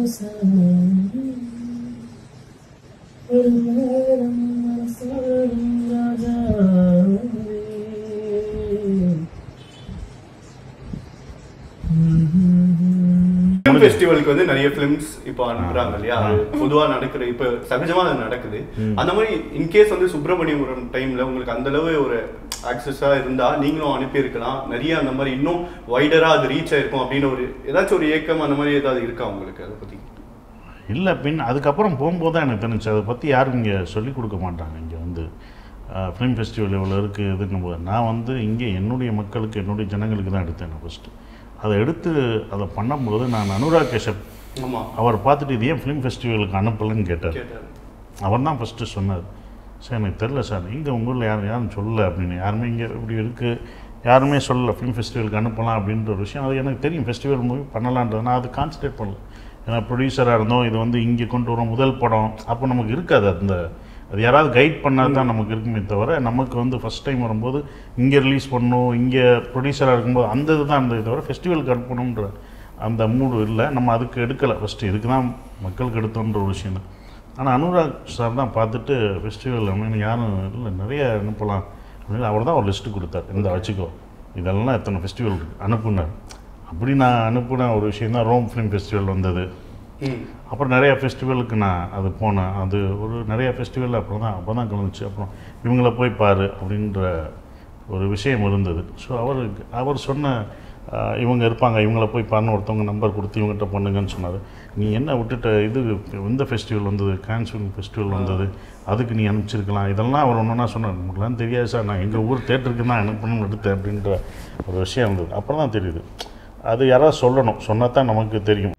பேசாமல் ஒரு நேரம் மனசோடும் ராஜாவே ஃபிலிம் ஃபெஸ்டிவலுக்கு வந்து நிறைய ஃபிலிம்ஸ் இப்போ அனுப்புறாங்க இல்லையா அது பொதுவா நடக்குது இப்போ சகஜமா அது நடக்குது அந்த மாதிரி இன்கேஸ் வந்து சுப்பிரமணியபுரம் டைம்ல உங்களுக்கு அந்த அளவு ஒரு ஆக்சஸா இருந்தா நீங்களும் அனுப்பியிருக்கலாம் நிறைய அந்த மாதிரி இன்னும் வைடரா அது ரீச் ஆயிருக்கும் அப்படின்னு ஒரு ஏதாச்சும் ஒரு ஏக்கம் அந்த மாதிரி ஏதாவது இருக்கா உங்களுக்கு அதை பத்தி இல்லை பின் அதுக்கப்புறம் போகும்போது தான் எனக்கு தெரிஞ்சு அதை பற்றி யாரும் இங்கே சொல்லிக் கொடுக்க மாட்டாங்க இங்கே வந்து ஃபிலிம் ஃபெஸ்டிவல் இவ்வளோ இருக்குது இதுன்னும் போது நான் வந்து இங்கே என்னுடைய மக்களுக்கு என்னுடைய ஜனங்களுக்கு தான் எடுத்தேன் நான் ஃபஸ்ட்டு அதை எடுத்து அதை பண்ணும்போது நான் அனுராக் கஷ்யப் ஆமா அவர் பார்த்துட்டு இது ஏன் ஃபிலிம் ஃபெஸ்டிவலுக்கு அனுப்பலன்னு கேட்டார் கேட்டாரு அவர் தான் ஃபஸ்ட்டு சொன்னார் சார் எனக்கு தெரில சார் இங்கே உங்கள் ஊரில் யாரும் யாரும் சொல்லலை அப்படின்னு யாருமே இங்கே இப்படி இருக்குது யாருமே சொல்லலை ஃபிலிம் ஃபெஸ்டிவலுக்கு அனுப்பலாம் அப்படின்ற ஒரு விஷயம் அது எனக்கு தெரியும் ஃபெஸ்டிவல் மூவி பண்ணலான்றது நான் அது கான்சன்ட்ரேட் பண்ணல ஏன்னா ப்ரொடியூசராக இருந்தோம் இது வந்து இங்கே கொண்டு வரோம் முதல் படம் அப்போ நமக்கு இருக்காது அந்த அது யாராவது கைட் பண்ணால் தான் நமக்கு இருக்குமே தவிர நமக்கு வந்து ஃபஸ்ட் டைம் வரும்போது இங்கே ரிலீஸ் பண்ணணும் இங்கே ப்ரொடியூசராக இருக்கும்போது அந்த இது தான் இருந்தது தவிர ஃபெஸ்டிவலுக்கு அனுப்பணுன்ற அந்த மூடு இல்லை நம்ம அதுக்கு எடுக்கலை ஃபஸ்ட்டு இதுக்கு தான் மக்களுக்கு எடுத்தோன்ற ஒரு விஷயம் தான் ஆனால் அனுராக் சார் தான் பார்த்துட்டு ஃபெஸ்டிவல் அப்படின்னு யாரும் இல்லை நிறைய அனுப்பலாம் அப்படின்னு அவர் தான் ஒரு லிஸ்ட்டு கொடுத்தார் இந்த வச்சுக்கோ இதெல்லாம் எத்தனை ஃபெஸ்டிவல் அனுப்புனார் அப்படி நான் அனுப்புன ஒரு விஷயம் தான் ரோம் ஃபிலிம் ஃபெஸ்டிவல் வந்தது ம் அப்புறம் நிறையா ஃபெஸ்டிவலுக்கு நான் அது போனேன் அது ஒரு நிறையா ஃபெஸ்டிவல் அப்புறம் தான் அப்போ தான் கலந்துச்சு அப்புறம் இவங்கள போய் பாரு அப்படின்ற ஒரு விஷயம் இருந்தது ஸோ அவர் அவர் சொன்ன ஆஹ், இவங்க இருப்பாங்க இவங்கள போய் பாருன்னு ஒருத்தவங்க நம்பர் கொடுத்து இவங்ககிட்ட பண்ணுங்கன்னு சொன்னார் நீ என்ன விட்டுட்ட இது இந்த ஃபெஸ்டிவல் வந்தது கேன்ஸ் ஃபிலிம் ஃபெஸ்டிவல் வந்தது அதுக்கு நீ அனுப்பிச்சிருக்கலாம் இதெல்லாம் அவர் ஒன்று ஒன்றா சொன்னார் நமக்குலாம் தெரியாது சார் நான் எங்கள் ஊர் தேட்டருக்கு தான் அனுப்பணும்னு எடுத்தேன் அப்படின்ற ஒரு விஷயம் இருந்தது அப்புறம் தான் தெரியுது அது யாராவது சொல்லணும் சொன்னால் தான் நமக்கு தெரியும்